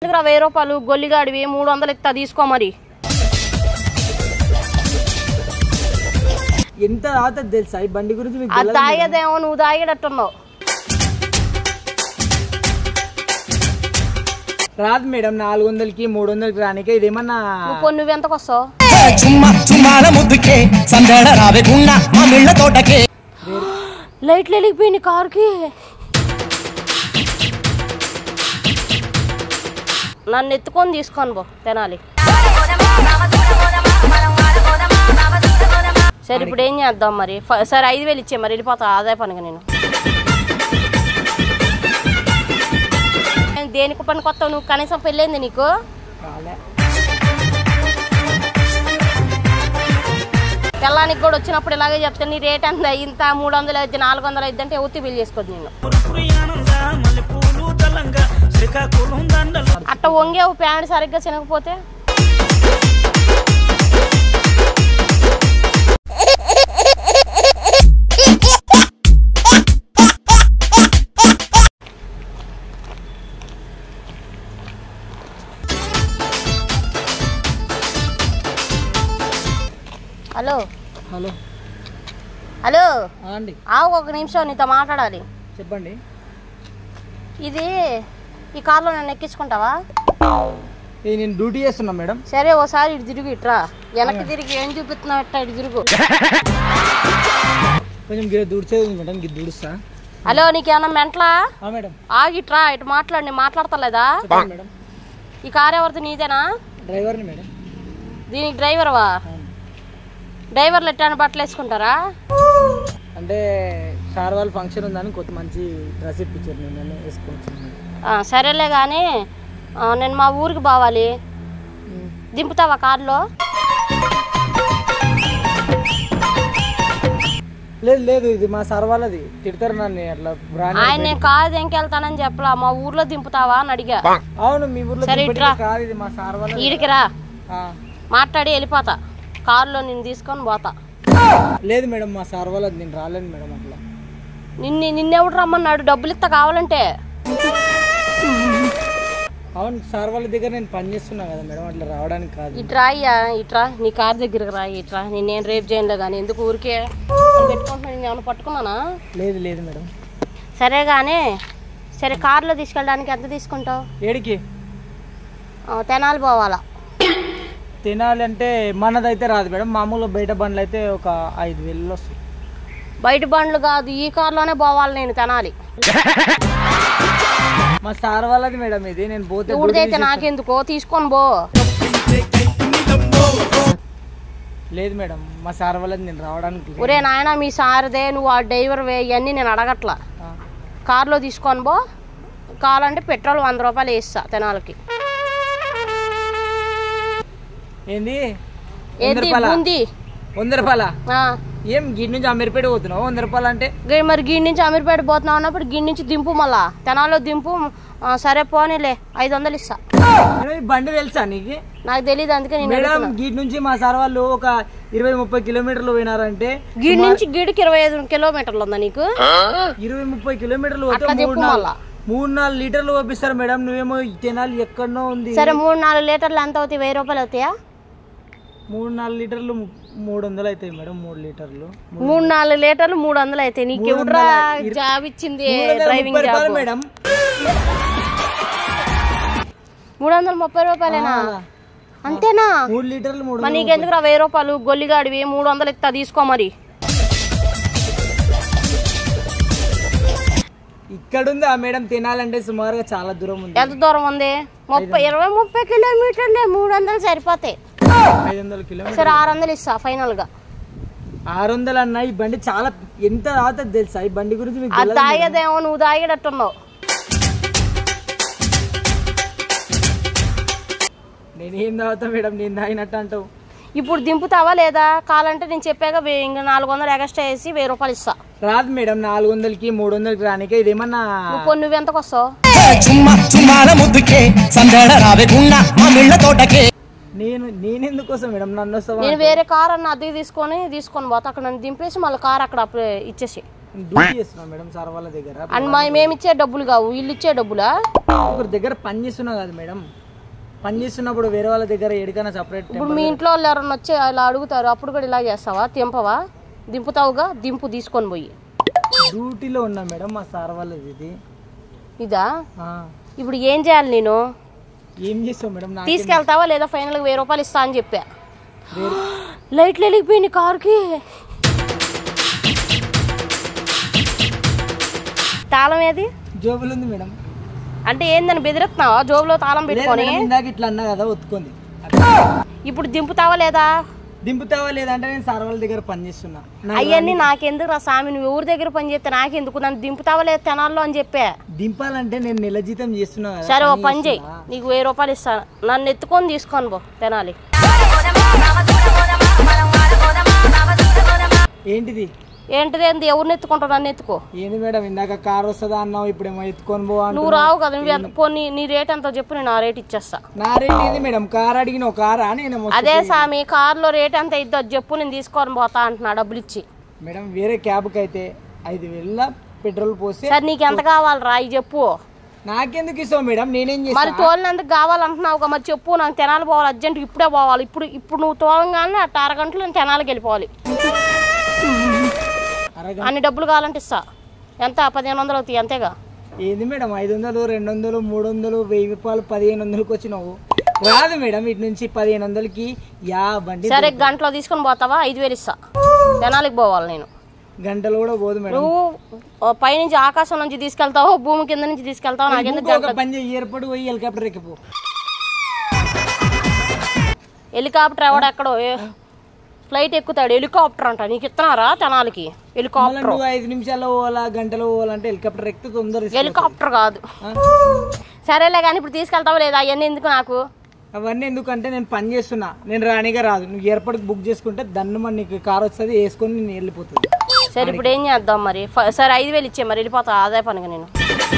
ఎందుకురా వెయ్యి రూపాయలు గొల్లిగాడివి మూడు వందలు ఇస్తా తీసుకో మరి ఎంత తాగుతుంది తెలుసా ఈ బండి గురించి మీకు అది తెలియదు మేడం. తాగేదేమో నువ్వు తాగేటట్టున్నావు రాదు మేడం నాలుగు వందలకి మూడు వందలకి రానికే ఇదేమన్నా నువ్వు పొన్ను నువ్వెంతకు వస్తావు చుమ్మా చుమ్మాల ముద్దుకే సందడ రావేకున్న మా మిళ్ళ తోటకే లైట్లు వెలిగిపోయింది కారుకి నన్ను ఎత్తుకొని తీసుకొని పో తినాలి సరే ఇప్పుడు ఏం చేద్దాం మరి ఫ- సరే ఐదు వేలు ఇచ్చే మరి వెళ్ళిపోతా ఆదాయ పనిగా నేను నేను దేనికి పని కొత్త నువ్వు కనీసం పెళ్ళైంది నీకు కాలే. తెల్లానికి కూడా వచ్చినప్పుడు ఇలాగే చెప్తే నీ రేట్ ఎంత ఇంత మూడు వందలు అయితే నాలుగు వందలు అయితే అంటే ఉత్తి బిల్ చేసుకోదు నేను అట్ట వంగేవు ప్యాంట్ సరిగ్గా చినకపోతే హలో హలో హలో ఆ అండి ఆవు ఒక నిమిషం నీతో మాట్లాడాలి చెప్పండి ఇది ఈ కార్లో నన్ను ఎక్కించుకుంటావా ఇది నేను డ్యూటీ చేస్తున్నా మేడం సరే ఓసారి ఇటు తిరుగు ఇట్రా వెనక్కి తిరిగి ఏం చూపిస్తున్నావు ఇట్లా ఇటు తిరుగు కొంచెం గిర దూడ్చేది ఉంది మేడం గిది దూడుస్తా హలో నీకేమన్నా మెంట్లా ఆ మేడం ఆగిట్రా ఇటు మాట్లాడు నేను మాట్లాడతలేదా చెప్పండి మేడం ఈ కార్ ఎవరిది నీదేనా డ్రైవర్ని మేడం దీనికి డ్రైవర్వా అవును. డ్రైవర్లు ఎట్లా బట్టలు వేసుకుంటారా అంటే సార్ వాళ్ళ ఫంక్షన్ ఉందని కొత్త మంచి డ్రెస్ ఇప్పించారు నేను నేను వేసుకొని వచ్చాను మేడం. ఆ, సరేలే కానీ ఆ, నేను మా ఊరికి పోవాలి దింపుతావా కారులో లేదు లేదు ఇది మా సార్ వాళ్ళది తిడతారు నన్ను అట్లా బ్రాండ్ ఆయన నేను కాదు వెళ్తానని చెప్పలా మా ఊర్లో దింపుతావా అని అడిగా అవును మీ ఊర్లో సరే, దింపేటిది ఇట్రా. కాదు ఇది మా సార్ వాళ్ళది ఈడికి రా ఆ. మాట్లాడి వెళ్ళిపోతా కారులో నేను తీసుకొని పోతా లేదు మేడం మా సార్ వాళ్ళది నేను రాలేను మేడం అట్లా నిన్ను నిన్నెవడు రమ్మన్నాడు డబ్బులు ఇస్తా కావాలంటే అవును సార్ వాళ్ళ దగ్గర నేను పని చేస్తున్నా కదా మేడం అట్లా రావడానికి కాదు ఇట్రా అయ్యా ఇట్రా నీ కార్ దగ్గరకు రా ఇట్రా నేను రేపు చేయనులే కానీ ఎందుకు ఊరికే అని పెట్టుకుంటున్నాను నేను ఏమైనా పట్టుకున్నానా లేదు లేదు మేడం సరే కానీ సరే కార్లో తీసుకెళ్ళడానికి ఎంత తీసుకుంటావు ఏడికి ఆ, తెనాలి పోవాలా తినాలంటే మనదైతే రాదు మేడం మామూలు బయట బండ్లు అయితే ఒక ఐదు వేలు వస్తాయి బయట బండ్లు కాదు ఈ కార్లోనే పోవాలి నేను తెనాలి మా సార్ వాళ్ళది మేడం ఇది నేను పోతే ఊడిదైతే నాకెందుకో తీసుకొని పో లేదు మేడం మా సార్ వాళ్ళది నేను రావడానికి లేదు. ఒరే నాయన మీ సారదే నువ్వు ఆ డ్రైవర్ వే ఇవన్నీ నేను అడగట్లా ఆ. కార్లో తీసుకొని పో కావాలంటే పెట్రోల్ వంద రూపాయలు వేస్తా తెనాలకి ఏంది వంద ఏంది రూపాయల ఉంది వంద రూపాయల ఆ, ఏం గిడి నుంచి అమీర్పేట పోతున్నావు వంద రూపాయలు అంటే గే- మరి గిడి నుంచి అమీర్పేట పోతున్నావు అన్నప్పుడు గిడి నుంచి దింపు మళ్ళా తెనాలో దింపు ఆ, సరే పోనీలే ఐదు వందలు ఇస్తా మేడం, ఈ బండి తెలుసా నీకు నాకు తెలియదు అందుకే నేను మేడం అడుగుతున్నా. గీటి నుంచి మా సార్ వాళ్ళు ఒక ఇరవై ముప్పై కిలోమీటర్లు పోయినారంటే గిడి నుంచి గిడికి ఇరవై ఐదు కిలోమీటర్లు ఉందా నీకు ఇరవై ముప్పై కిలోమీటర్లు పోతే అట్లా మూడు చెప్పు నాలుగు మళ్ళా. మూడు నాలుగు లీటర్లు పంపిస్తారు మేడం నువ్వేమో తినాలి ఎక్కడనో ఉంది సరే మూడు నాలుగు లీటర్లు ఎంత అవుతాయి వెయ్యి రూపాయలు అవుతాయా మూడు నాలుగు లీటర్లు ము- మూడు వందలు అవుతాయి మేడం మూడు లీటర్లు మూడు నాలుగు లీటర్లు మూడు వందలు అవుతాయి నీకు ఎవడ్రా జాబ్ ఇచ్చింది మూడు వందల డ్రైవింగ్ ముప్పై జాబ్ రూపాయలు మేడం మూడు వందల ముప్పై రూపాయలేనా అంతేనా మూడు లీటర్లు మూడు మరి నీకెందుకురా వెయ్యి రూపాయలు గొల్లిగాడివి మూడు వందలు ఇస్తా తీసుకో మరి ఇక్కడ ఉంది ఆ మేడం తినాలంటే సుమారుగా చాలా దూరం ఉంది ఎంత దూరం ఉంది ముప్పై ఇరవై ముప్పై కిలోమీటర్లే మూడు వందలు సరిపోతాయి ఐదు వందల కిలోమీటర్ సరే ఆరు వందలు ఇస్తా ఫైనల్ గా ఆరు వందలు అన్న ఈ బండి చాలా ఎంత అవుతుంది తెలుసా ఈ బండి గురించి మీకు అది తెలియదు మేడం. తాగేదేమో నువ్వు తాగేటట్టున్నావు నేనేం తాగుతా మేడం నేను తాగినట్టు అంటావు ఇప్పుడు దింపుతావా లేదా కావాలంటే నేను చెప్పాక వే- ఇంకా నాలుగు వందలు ఎక్స్ట్రా వేసి వెయ్యి రూపాయలు ఇస్తా రాదు మేడం నాలుగు వందలకి మూడు వందలకి రానికే ఇదేమన్నా నువ్వు పొన్ను నువ్వెంతకు వస్తావు చుమ్మా చుమ్మాల ముద్దుకే సందడ రావేకున్న మా మిళ్ళ తోటకే నేను నేను ఎందుకోసం మేడం నన్ను వస్తావా నేను వేరే కార్ అన్న అద్దెకి తీసుకొని తీసుకొని పోతా అక్కడ నన్ను దింపేసి మళ్ళీ కార్ అక్కడ అప్పుడే ఇచ్చేసి డ్యూటీ చేస్తున్నా మేడం సార్ వాళ్ళ దగ్గర అండ్ మా మేము ఇచ్చే డబ్బులు కావు వీళ్ళు ఇచ్చే డబ్బులా ఒకరి దగ్గర పని చేస్తున్నా కాదు మేడం పని చేస్తున్నప్పుడు వేరే వాళ్ళ దగ్గర ఎడికైనా సపరేట్ ఇప్పుడు మీ ఇంట్లో వాళ్ళు ఎవరన్నా వచ్చి అలా అడుగుతారు అప్పుడు కూడా ఇలా చేస్తావా దింపవా దింపుతావుగా దింపు తీసుకొని పోయి డ్యూటీలో ఉన్నా మేడం మా సార్ వాళ్ళది ఇది ఇదా ఆ, ఇప్పుడు ఏం చేయాలి నేను ఏం చేస్తావు మేడం నా తీసుకెళ్తావా లేదా ఫైనల్గా వెయ్యి రూపాయలు ఇస్తా అని చెప్పా లైట్లు వెలిగిపోయింది కారుకి తాళం ఏది జోబులు ఉంది మేడం అంటే ఏందని బెదిరిస్తున్నావా జోబులో తాళం లేదు పెట్టుకొని మేడం, ఇందాక ఇట్లా అన్నా కదా ఒత్తుకుంది ఇప్పుడు దింపుతావా లేదా దింపుతావా లేదంటే నేను సార్ వాళ్ళ దగ్గర పని చేస్తున్నా నా- అవన్నీ నాకెందుకు రా స్వామి నువ్వు ఎవరి దగ్గర పని చేస్తే నాకెందుకు నన్ను దింపుతావా లేదా తెనాల్లో అని చెప్పా దింపాలంటే నేను నెల జీతం చేస్తున్నా కదా సరే ఓ పని చెయ్యి నీకు వెయ్యి రూపాయలు ఇస్తాను నన్ను ఎత్తుకొని తీసుకొని పో తెనాలి ఏంటిది ఏంటిది ఏంది ఎవరిని ఎత్తుకుంటావు నన్ను ఎత్తుకో ఏంది మేడం ఇందాక కార్ వస్తుందా అన్నావు ఇప్పుడేమో ఎత్తుకొని పో అంటున్నావు. నువ్వు రావు కదా నువ్వు ఎంత- పో నీ నీ రేట్ ఎంతో చెప్పు నేను ఆ రేట్ ఇచ్చేస్తా నా రేట్ ఏంది మేడం కార్ అడిగిన కారా నేను అదే స్వామి కార్లో రేట్ ఎంత ఇద్దో చెప్పు నేను తీసుకొని పోతా అంటున్నా డబ్బులు ఇచ్చి మేడం వేరే క్యాబ్కి అయితే ఐదు వేల పెట్రోల్ పోస్తే సరే నీకు ఎంత కావాలరా అవి చెప్పు నాకెందుకు ఇస్తావు మేడం నేనేం మరి చేస్తా తోలినందుకు కావాలంటున్నావు మరి చెప్పు నాకు తెనాలి పోవాలి అర్జెంట్ ఇప్పుడే పోవాలి ఇప్పుడు ఇప్పుడు నువ్వు తోలంగానే అట్ట అరగంటలో నేను తెనాలికి వెళ్ళిపోవాలి అరగ అన్ని డబ్బులు కావాలంటే ఇస్తా ఎంత పదిహేను వందలు అవుతాయి అంతేగా ఏంది మేడం ఐదు వందలు రెండు వందలు మూడు వందలు వెయ్యి రూపాయలు పదిహేను వందలకి వచ్చినావు రాదు మేడం ఇటు నుంచి పదిహేను వందలకి యా బండి సరే గంటలో తీసుకొని పోతావా ఐదు వేలు ఇస్తా తెనాలికి పోవాలి నేను గంటలు కూడా పోదు మేడం నువ్వు ఓ పైనుంచి ఆకాశం నుంచి తీసుకెళ్తావు భూమి కింద నుంచి తీసుకెళ్తావు నాకెందుకు ఇంకో ఒక పని చేయి ఎయిర్పోర్ట్ పోయి హెలికాప్టర్ ఎక్కిపో హెలికాప్టర్ ఎవడ ఎక్కడో ఏ- ఫ్లైట్ ఎక్కుతాడు హెలికాప్టర్ అంట నీకు ఇస్తున్నారా తెనాలికి మళ్ళీ హెలికాప్టర్ నువ్వు ఐదు నిమిషాల్లో పోవాలా గంటలో పోవాలంటే హెలికాప్టర్ ఎక్కితే తొందర ఇస్తుంది. హెలికాప్టర్ కాదు ఆ? సరేలే కానీ ఇప్పుడు తీసుకెళ్తావా లేదా అవన్నీ ఎందుకు నాకు అవన్నీ ఎందుకంటే నేను పని చేస్తున్నా నేను రానిగా రాదు నువ్వు ఎయిర్పోర్ట్ బుక్ చేసుకుంటే దన్ను మన నీకు కార్ వస్తుంది వేసుకొని నేను వెళ్ళిపోతుంది సరే ఇప్పుడు ఏం చేద్దాం మరి ఫ- సరే ఐదు వేలు ఇచ్చే మరి వెళ్ళిపోతా అదే పనిగా నేను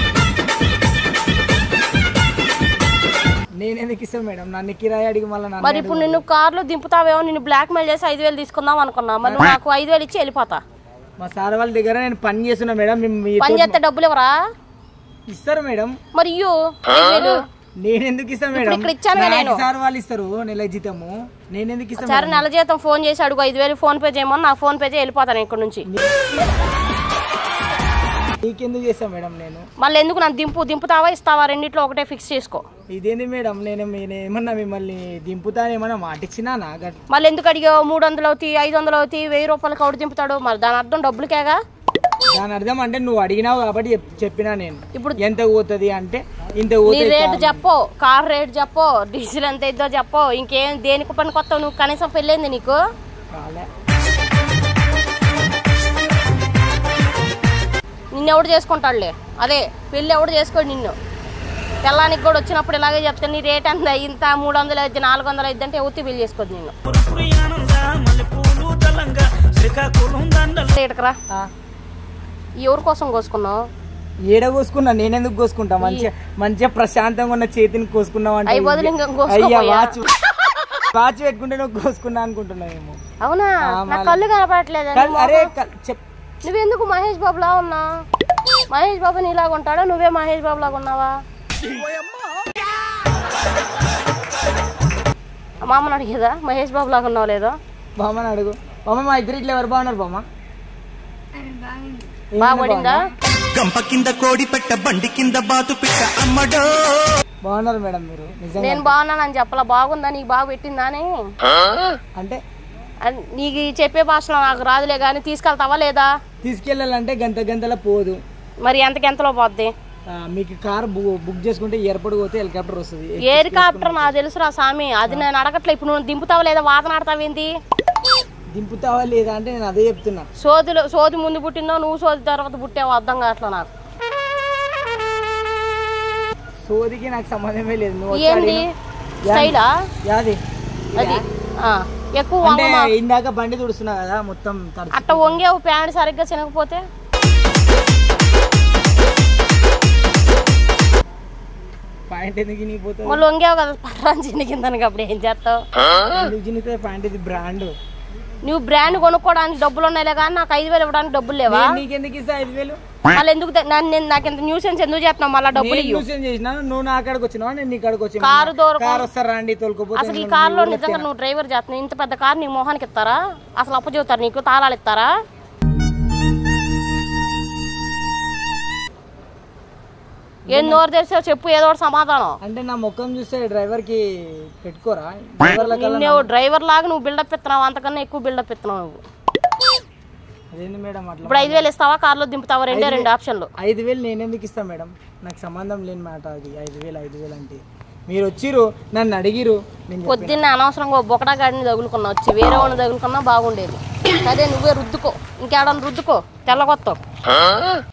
నేను ఎందుకు ఇస్తాను మేడం నన్ను కిరాయి అడిగి మళ్ళీ నన్ను మరి ఇప్పుడు నిన్ను కార్లో దింపుతావేమో నిన్ను బ్లాక్ మెయిల్ చేసి ఐదు వేలు తీసుకుందాం అనుకున్నా మరి నువ్వు నాకు ఐదు వేలు ఇచ్చి వెళ్ళిపోతా మా సార్ వాళ్ళ దగ్గర నేను పని చేస్తున్నా మేడం మేము మీతో పని చేస్తే డబ్బులు ఇవ్వరా ఇస్తారు మేడం మరి ఇయ్యు ఐదు వేలు నేను ఎందుకు ఇస్తాను మేడం ఇక్కడ ఇచ్చానుగా నాకు నేను. సార్ వాళ్ళు ఇస్తారు నెల జీతము నేను ఎందుకు ఇస్తాను సరే నెల జీతం ఫోన్ చేసి అడుగు ఐదు వేలు ఫోన్ పే చేయమని నాకు ఫోన్ పే చేసి వెళ్ళిపోతాను ఇక్కడ నుంచి నీకెందుకు చేస్తాను మేడం నేను మళ్ళీ ఎందుకు నన్ను దింపు దింపుతావా ఇస్తావా రెండిట్లో ఒకటే ఫిక్స్ చేసుకో ఇదేంది మేడం నేను నేను ఏమన్నా మిమ్మల్ని దింపుతాను ఏమన్నా మాట ఇచ్చినా నా గట్ మళ్ళీ ఎందుకు అడిగావు మూడు వందలు అవుతాయి ఐదు వందలు అవుతాయి వెయ్యి రూపాయలకి ఒకటి దింపుతాడు మరి దాని అర్థం డబ్బులకేగా దాని అర్థం అంటే నువ్వు అడిగినావు కాబట్టి చెప్- చెప్పినా నేను ఇప్పుడు ఎంత పోతుంది అంటే ఇంత నీ పోతుంది రేటు చెప్పు కార్ రేట్ చెప్పు డీజిల్ ఎంత ఇద్దో చెప్పు ఇంకేం దేనికి పని కొత్త నువ్వు కనీసం పెళ్ళైంది నీకు కాలే నిన్ను ఎవడు చేసుకుంటాడులే అదే పెళ్ళి ఎవడు చేసుకోడు నిన్ను తెల్లానికి కూడా వచ్చినప్పుడు ఇలాగే చెప్తే నీ రేట్ ఎంత ఇంత మూడు వందలు అయితే నాలుగు వందలు అయితే అంటే ఉత్తి పెళ్లి చేసుకోదు నిన్ను ఇటుకరా ఆ, ఎవరి కోసం కోసుకున్నావు ఏడ కోసుకున్నా నేనెందుకు కోసుకుంటా మంచిగా మంచిగా ప్రశాంతంగా ఉన్న చేతిని కోసుకున్నావు అంటే అయి వదిలి ఇంకా అయ్యా కోసుకోపోయా వాచ్ వాచ్ పెట్టుకుంటే నువ్వు కోసుకున్నా అనుకుంటున్నావేమో అవునా నా కళ్ళు కనపడట్లేదు కల్- అరే కల్- చెప్ నువ్వెందుకు మహేష్ బాబులా ఉన్నా మహేష్ బాబు నీలాగా ఉంటాడా నువ్వే మహేష్ బాబు లాగా ఉన్నావా మా అమ్మని అడిగేదా మహేష్ బాబు లాగా ఉన్నావు లేదో బామ్మని అడుగు బామ్మ మా ఇద్దరు ఇట్లా ఎవరు బాగున్నారు బామ్మ బాగా పడిందా గంప కింద కోడి పెట్ట బండి కింద బాతు పిట్ట అమ్మడో బాగున్నారు మేడం మీరు నిజంగా నేను బాగున్నానని చెప్పలా బాగుందా నీకు బాగా పెట్టిందా అని అంటే అన్- నీకు ఈ చెప్పే భాషలో నాకు రాదులే కానీ తీసుకెళ్తావా లేదా తీసుకెళ్ళాలంటే గంట గంటల పోదు మరి ఎంతకి ఎంతలో పోద్ది ఆ, మీకు కార్ బు- బుక్ చేసుకుంటే ఎయిర్పోర్ట్ పోతే హెలికాప్టర్ వస్తుంది హెలికాప్టర్ నాకు తెలుసురా స్వామి అది నేను అడగట్లే ఇప్పుడు నువ్వు దింపుతావా లేదా వాతన ఆడతావేంటి దింపుతావా లేదా అంటే నేను అదే చెప్తున్నా సోదిలో సోది ముందు పుట్టిందో నువ్వు సోది తర్వాత పుట్టావో అర్థం కావట్లే నాకు సోదికి నాకు సంబంధమే లేదు నువ్వు వచ్చి ఏంది అడిగిన- స్టైలా యాది అది ఆ, ఎక్కువ అంటే వంగమా ఇందాక బండి తుడుస్తున్నా కదా మొత్తం తడిచి అట్ట వంగేవు ప్యాంట్ సరిగ్గా చినకపోతే పాయింట్ ఎందుకు ఇనిగిపోతుంది మళ్ళీ వంగావు కదా పర్రాంచి కిందనికి అప్పుడు ఏం చేస్తావు ఎందుకు చినిగితే పాయింట్ ఇది బ్రాండ్ నువ్వు బ్రాండ్ కొనుక్కోవడానికి డబ్బులు ఉన్నాయిలే కానీ నాకు ఐదు వేలు ఇవ్వడానికి డబ్బులు లేవా నీకెందుకు ఇస్తా ఐదు వేలు మళ్ళీ ఎందుకు తె- నన్ను నేను నాకు ఇంత న్యూసెన్స్ ఎందుకు చేస్తున్నావు మళ్ళీ డబ్బులు నేను ఇవ్వు న్యూసెన్స్ చేసినా నువ్వు నా కాడికి వచ్చినావా నేను నీ కాడికి వచ్చి కారు దూరం కారు వస్తారా అండి తోలుకోపోతే అసలు ఈ నేను కార్లో మీ ఊర్లో నిజంగా నువ్వు డ్రైవర్ చేస్తున్నావు ఇంత పెద్ద కార్ నీ మొహానికి ఇస్తారా అసలు అప్పు చెబుతారు నీకు తాళాలు ఇస్తారా ఏం నోరు తెరిచావు చెప్పు ఏదో ఒకటి సమాధానం అంటే నా ముఖం చూస్తే డ్రైవర్ కి పెట్టుకోరా డ్రైవర్ల కల్లా నిన్ను డ్రైవర్ లాగా నువ్వు బిల్డప్ ఇస్తున్నావు అంతకన్నా ఎక్కువ బిల్డప్ ఇస్తున్నావు నువ్వు అదేంది మేడం అట్లా ఇప్పుడు ఐదు వేలు ఇస్తావా కార్లో దింపుతావా రెండే రెండు ఆప్షన్లు ఐదు వేలు నేను ఎందుకు ఇస్తా మేడం నాకు సంబంధం లేని మాట అది ఐదు వేలు ఐదు వేలు అంటే మీరు వచ్చిరు నన్ను అడిగిరు నేను చెప్పిన. పొద్దున్నే అనవసరంగా బొకడా గాడిని తగులుకున్నావు వచ్చి వేరే వాడిని తగులుకున్నా బాగుండేది అదే నువ్వే రుద్దుకో ఇంకేడన్నా రుద్దుకో తెల్లగొత్తావు